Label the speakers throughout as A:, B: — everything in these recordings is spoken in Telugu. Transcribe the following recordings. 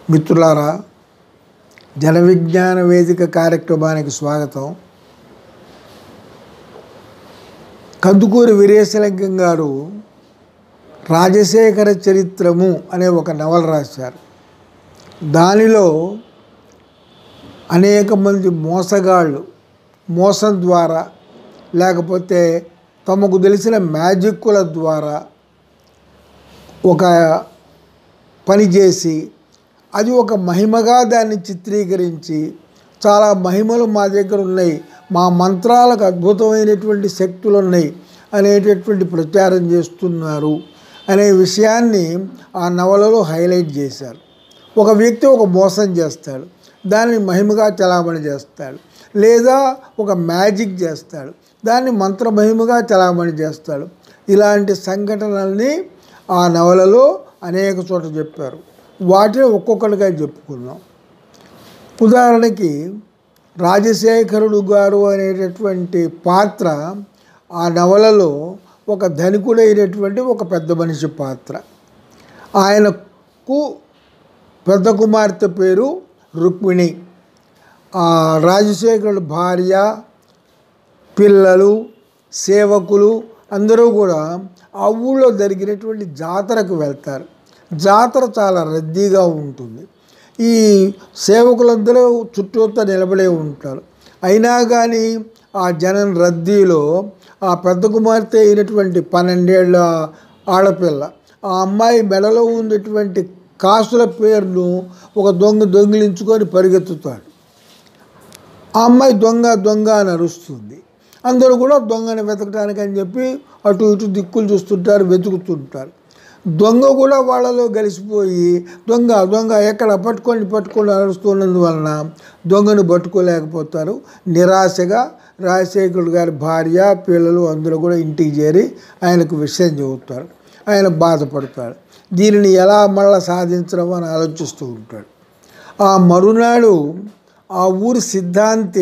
A: మిత్రులారా జన విజ్ఞాన వేదిక కార్యక్రమానికి స్వాగతం కందుకూరి వీరేశలింగం గారు రాజశేఖర చరిత్రము అనే ఒక నవల రాశారు దానిలో అనేక మంది మోసగాళ్ళు మోసం ద్వారా లేకపోతే తమకు తెలిసిన మ్యాజిక్కుల ద్వారా ఒక పని చేసి అది ఒక మహిమగా దాన్ని చిత్రీకరించి చాలా మహిమలు మా దగ్గర ఉన్నాయి మా మంత్రాలకు అద్భుతమైనటువంటి శక్తులు ఉన్నాయి అనేటటువంటి ప్రచారం చేస్తున్నారు అనే విషయాన్ని ఆ నవలలో హైలైట్ చేశారు ఒక వ్యక్తి ఒక మోసం చేస్తాడు దాన్ని మహిమగా చలామణి చేస్తాడు లేదా ఒక మ్యాజిక్ చేస్తాడు దాన్ని మంత్ర మహిమగా చలామణి చేస్తాడు ఇలాంటి సంఘటనల్ని ఆ నవలలో అనేక చోట చెప్పారు వాటిని ఒక్కొక్కటిగా చెప్పుకుందాం ఉదాహరణకి రాజశేఖరుడు గారు అనేటటువంటి పాత్ర ఆ నవలలో ఒక ధనికుడైనటువంటి ఒక పెద్ద మనిషి పాత్ర ఆయనకు పెద్ద కుమార్తె పేరు రుక్మిణి ఆ రాజశేఖరుడు భార్య పిల్లలు సేవకులు అందరూ కూడా ఆ ఊళ్ళో జరిగినటువంటి జాతరకు వెళ్తారు జాతర చాలా రద్దీగా ఉంటుంది ఈ సేవకులందరూ చుట్టూతో నిలబడే ఉంటారు అయినా కానీ ఆ జనం రద్దీలో ఆ పెద్ద కుమార్తె అయినటువంటి పన్నెండేళ్ళ ఆడపిల్ల ఆ అమ్మాయి మెడలో ఉన్నటువంటి కాసుల పేరును ఒక దొంగ దొంగిలించుకొని పరిగెత్తుతాడు ఆ అమ్మాయి దొంగ దొంగ అని అరుస్తుంది అందరూ కూడా దొంగని వెతకడానికి అని చెప్పి అటు ఇటు దిక్కులు చూస్తుంటారు వెతుకుతుంటారు దొంగ కూడా వాళ్ళలో కలిసిపోయి దొంగ దొంగ ఎక్కడ పట్టుకొని పట్టుకొని అరుస్తున్నందువలన దొంగను పట్టుకోలేకపోతారు నిరాశగా రాజశేఖరుడు గారి భార్య పిల్లలు అందరూ కూడా ఇంటికి చేరి ఆయనకు విషయం చెబుతారు ఆయన బాధపడతాడు దీనిని ఎలా మళ్ళా సాధించడం అని ఆలోచిస్తూ ఉంటాడు ఆ మరునాడు ఆ ఊరి సిద్ధాంతి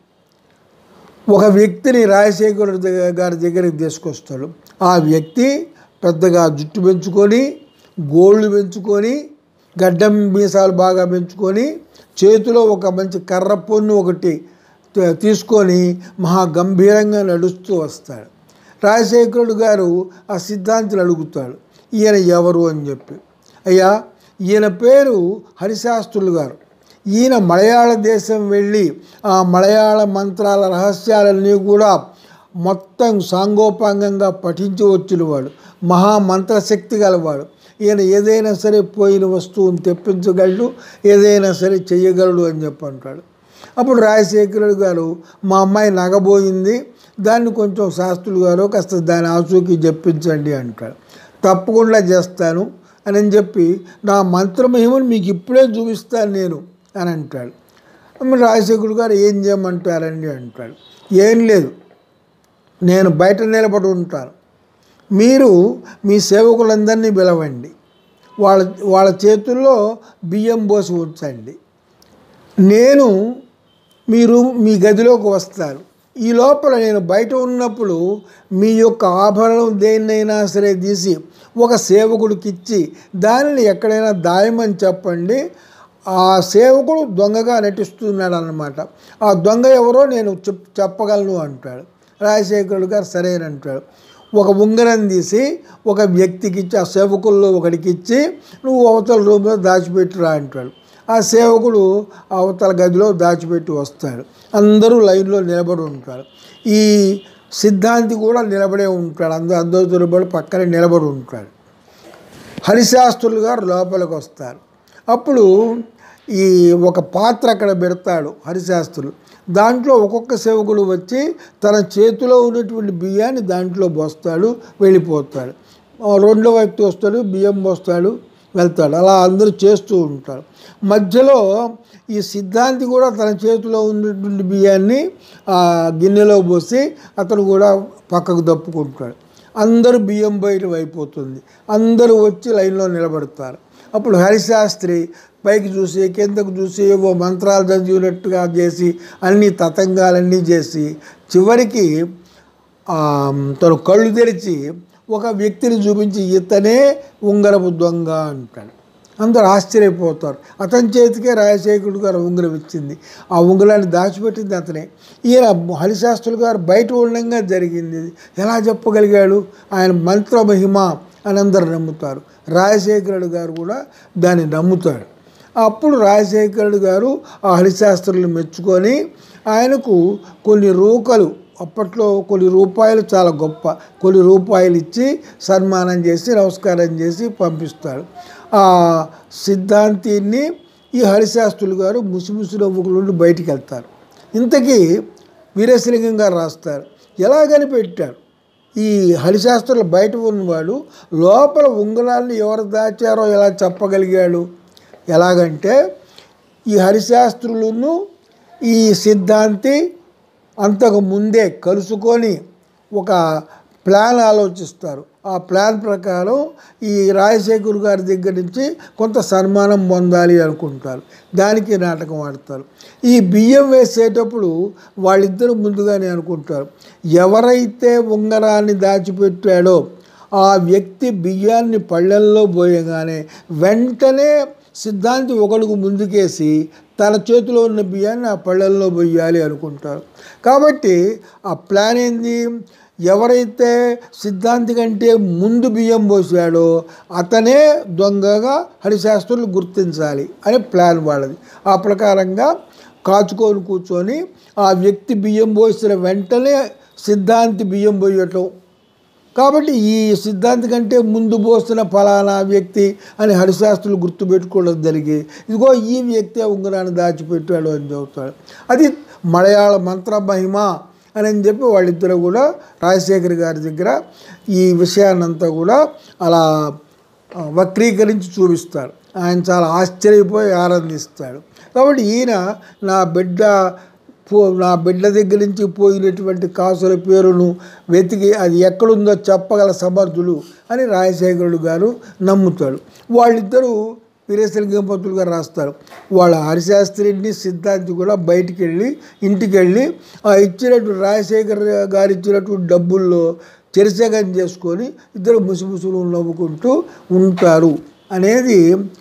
A: ఒక వ్యక్తిని రాజశేఖరుడు దగ్గ- గారి దగ్గరికి తీసుకొస్తాడు ఆ వ్యక్తి పెద్దగా జుట్టు పెంచుకొని గోళ్ళు పెంచుకొని గడ్డం మీసాలు బాగా పెంచుకొని చేతిలో ఒక మంచి కర్ర పొన్ను ఒకటి త- తీసుకొని మహా గంభీరంగా నడుస్తూ వస్తాడు రాజశేఖరుడు గారు ఆ సిద్ధాంతులు అడుగుతాడు ఈయన ఎవరు అని చెప్పి అయ్యా ఈయన పేరు హరిశాస్త్రులు గారు ఈయన మలయాళ దేశం వెళ్ళి ఆ మలయాళ మంత్రాల రహస్యాలన్నీ కూడా మొత్తం సాంగోపాంగంగా పఠించి వచ్చినవాడు మహామంత్రశక్తి గలవాడు ఈయన ఏదైనా సరే పోయిన వస్తువుని తెప్పించగలడు ఏదైనా సరే చెయ్యగలడు అని చెప్పి అంటాడు అప్పుడు రాజశేఖరుడు గారు మా అమ్మాయి నగబోయింది దాన్ని కొంచెం శాస్త్రులు గారు కాస్త దాని ఆచూకీ చెప్పించండి అంటాడు తప్పకుండా చేస్తాను అని చెప్పి నా మంత్రమహిమను మీకు ఇప్పుడే చూపిస్తాను నేను అని అంటాడు అమ్మ రాజశేఖరుడు గారు ఏం చేయమంటారండి అంటాడు ఏం లేదు నేను బయట నిలబడి ఉంటాను మీరు మీ సేవకులందరినీ పిలవండి వాళ్ళ వాళ్ళ చేతుల్లో బియ్యం పోసి ఉంచండి నేను మీరు మీ గదిలోకి వస్తారు ఈ లోపల నేను బయట ఉన్నప్పుడు మీ యొక్క ఆభరణం దేన్నైనా సరే తీసి ఒక సేవకుడికి ఇచ్చి దానిని ఎక్కడైనా దాయమని చెప్పండి ఆ సేవకుడు దొంగగా నటిస్తున్నాడు అన్నమాట ఆ దొంగ ఎవరో నేను చెప్ చెప్పగలను అంటాడు రాజశేఖరుడు గారు సరేనంటాడు ఒక ఉంగరం తీసి ఒక వ్యక్తికి ఇచ్చి ఆ సేవకుల్లో ఒకడికి ఇచ్చి నువ్వు అవతల రూమ్లో దాచిపెట్టురా అంటాడు ఆ సేవకుడు అవతల గదిలో దాచిపెట్టి వస్తాడు అందరూ లైన్లో నిలబడి ఉంటారు ఈ సిద్ధాంతి కూడా నిలబడే ఉంటాడు అందరూ అందరూ నిలబడి పక్కనే నిలబడి ఉంటాడు హరిశాస్త్రులు గారు లోపలికి వస్తారు అప్పుడు ఈ ఒక పాత్ర అక్కడ పెడతాడు హరిశాస్త్రులు దాంట్లో ఒక్కొక్క సేవకుడు వచ్చి తన చేతిలో ఉన్నటువంటి బియ్యాన్ని దాంట్లో పోస్తాడు వెళ్ళిపోతాడు ఆ రెండో వ్యక్తి వస్తాడు బియ్యం పోస్తాడు వెళ్తాడు అలా అందరూ చేస్తూ ఉంటారు మధ్యలో ఈ సిద్ధాంతి కూడా తన చేతిలో ఉన్నటువంటి బియ్యాన్ని ఆ గిన్నెలో పోసి అతను కూడా పక్కకు దప్పుకుంటాడు అందరూ బియ్యం బయట అయిపోతుంది అందరూ వచ్చి లైన్లో నిలబడతారు అప్పుడు హరిశాస్త్రి పైకి చూసి కిందకు చూసి ఏవో మంత్రాలు చదివినట్టుగా చేసి అన్ని తతంగాలన్నీ చేసి చివరికి ఆ, తను కళ్ళు తెరిచి ఒక వ్యక్తిని చూపించి ఇతనే ఉంగరపు దొంగ అంటాడు అందరూ ఆశ్చర్యపోతారు అతని చేతికే రాజశేఖరుడు గారు ఉంగరం ఇచ్చింది ఆ ఉంగరాన్ని దాచిపెట్టింది అతనే ఈయన హరిశాస్త్రులు గారు బయట ఉండగా జరిగింది ఇది. ఎలా చెప్పగలిగాడు ఆయన మంత్ర మహిమ అని అందరు నమ్ముతారు రాజశేఖరుడు గారు కూడా దాన్ని నమ్ముతాడు అప్పుడు రాజశేఖరుడు గారు ఆ హరిశాస్త్రులను మెచ్చుకొని ఆయనకు కొన్ని రూకలు అప్పట్లో కొన్ని రూపాయలు చాలా గొప్ప కొన్ని రూపాయలు ఇచ్చి సన్మానం చేసి నమస్కారం చేసి పంపిస్తాడు ఆ సిద్ధాంతిని ఈ హరిశాస్త్రులు గారు ముసిముసి నవ్వుకుల నుండి బయటికి వెళ్తారు ఇంతకీ వీరేశలింగం గారు రాస్తారు ఎలా కనిపెట్టాడు ఈ హరిశాస్త్రులు బయట ఉన్నవాడు లోపల ఉంగరాన్ని ఎవరు దాచారో ఎలా చెప్పగలిగాడు ఎలాగంటే ఈ హరిశాస్త్రులను ఈ సిద్ధాంతి అంతకు ముందే కలుసుకొని ఒక ప్లాన్ ఆలోచిస్తారు ఆ ప్లాన్ ప్రకారం ఈ రాజశేఖర్ గారి దగ్గర నుంచి కొంత సన్మానం పొందాలి అనుకుంటారు దానికి నాటకం ఆడతారు ఈ బియ్యం వేసేటప్పుడు వాళ్ళిద్దరూ ముందుగానే అనుకుంటారు ఎవరైతే ఉంగరాన్ని దాచిపెట్టాడో ఆ వ్యక్తి బియ్యాన్ని పళ్ళెల్లో పోయగానే వెంటనే సిద్ధాంతి ఒకడుగు ముందుకేసి తన చేతిలో ఉన్న బియ్యాన్ని ఆ పళ్ళెల్లో పోయాలి అనుకుంటారు కాబట్టి ఆ ప్లాన్ ఏంది ఎవరైతే సిద్ధాంతి కంటే ముందు బియ్యం పోసాడో అతనే దొంగగా హరిశాస్త్రులు గుర్తించాలి అని ప్లాన్ వాళ్ళది ఆ ప్రకారంగా కాచుకొని కూర్చొని ఆ వ్యక్తి బియ్యం పోసిన వెంటనే సిద్ధాంతి బియ్యం పోయటం కాబట్టి ఈ సిద్ధాంతి కంటే ముందు పోస్తున్న ఫలానా వ్యక్తి అని హరిశాస్త్రులు గుర్తుపెట్టుకోవడం జరిగి ఇదిగో ఈ వ్యక్తి ఉంగరాన్ని దాచిపెట్టాడు అని చెబుతాడు అది మలయాళ మంత్ర మహిమ అని అని చెప్పి వాళ్ళిద్దరూ కూడా రాజశేఖర్ గారి దగ్గర ఈ విషయాన్నంతా కూడా అలా ఆ, వక్రీకరించి చూపిస్తాడు ఆయన చాలా ఆశ్చర్యపోయి ఆనందిస్తాడు కాబట్టి ఈయన నా బిడ్డ పో నా బిడ్డ దగ్గర నుంచి పోయినటువంటి కాసుల పేరును వెతికి అది ఎక్కడుందో చెప్పగల సమర్థులు అని రాజశేఖరుడు గారు నమ్ముతాడు వాళ్ళిద్దరూ వీరేశలింగం పంతులు గారు రాస్తారు వాళ్ళ హరిశాస్త్రిని సిద్ధాంతి కూడా బయటికి వెళ్ళి ఇంటికి వెళ్ళి ఆ ఇచ్చినట్టు రాజశేఖర్ గారు ఇచ్చినట్టు డబ్బుల్లో చెరిసగం చేసుకొని ఇద్దరు ముసుముసులు నవ్వుకుంటూ ఉంటారు అనేది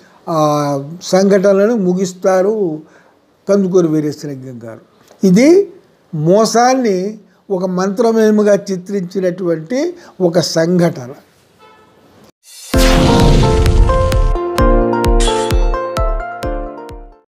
A: ఆ సంఘటనలను ముగిస్తారు కందుకూరి వీరేశలింగం గారు ఇది మోసాన్ని ఒక మంత్రమేముగా చిత్రించినటువంటి ఒక సంఘటన